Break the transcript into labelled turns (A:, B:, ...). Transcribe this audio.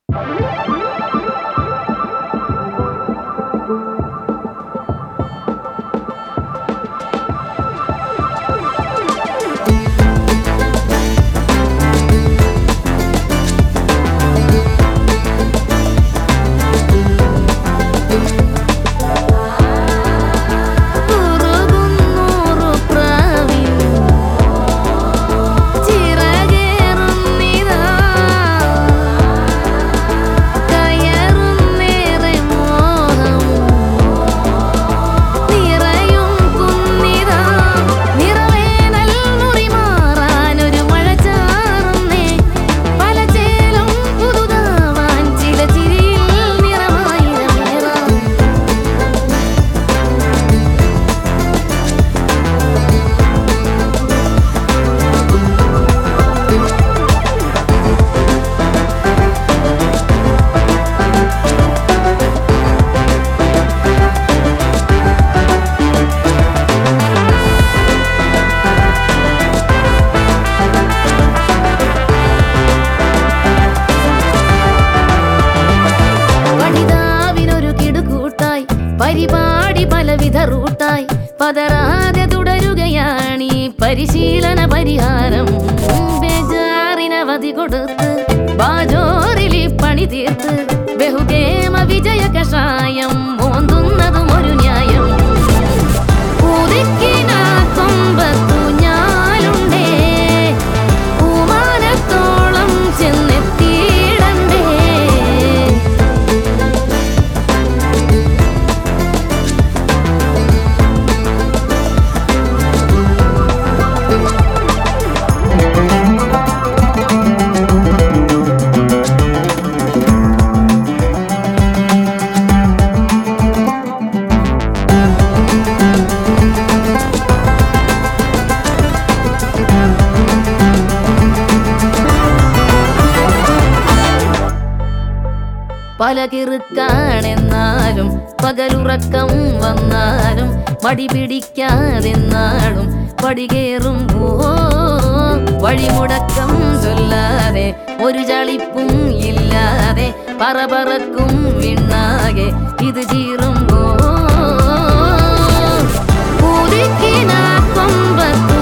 A: കുറുകുന്നൂറു പ്രാവിൻ ചിറകേറുന്നിതാ കയറുന്നേറെ മോഹം നിറയും കുന്നിതാ നിറവേനൽ മുറിമാറാനൊരു മഴ ചാറുന്നേ പല ചേലും പുതുതാവാൻ ചില ചിരിയിൽ നിറമായിരമേറാം വനിതാവിനൊരു കിടുകൂട്ടായി പരിപാടി പലവിധ റൂട്ടായി പതറാതെ തുടരുകയാണീ പരിശീലന പരിഹാരം ബേജാറിനവധി കൊടുത്ത് ബാജോറിലി പണി തീർത്ത് ബഹുകേമ വിജയ കഷായം മോന്തുന്നതും ഒരു ന്യായം ഉദിക്കിനാ കൊമ്പത്തു ഞാനുണ്ടേ പൂമാനത്തോളം ചെന്നെത്തിയിടണ്ടേ പല കിറുക്കാണെന്നാലും പകലുറക്കം വന്നാലും മടി പിടിക്കാതെന്നാളും പടികേറുമ്പോ വഴിമുടക്കം ചൊല്ലാതെ ഒരു ചളിപ്പും ഇല്ലാതെ പറപറക്കും വിണ്ണാകെ ഇത് ചീറുമ്പോ ഉദിക്കിനാ കൊമ്പത്തു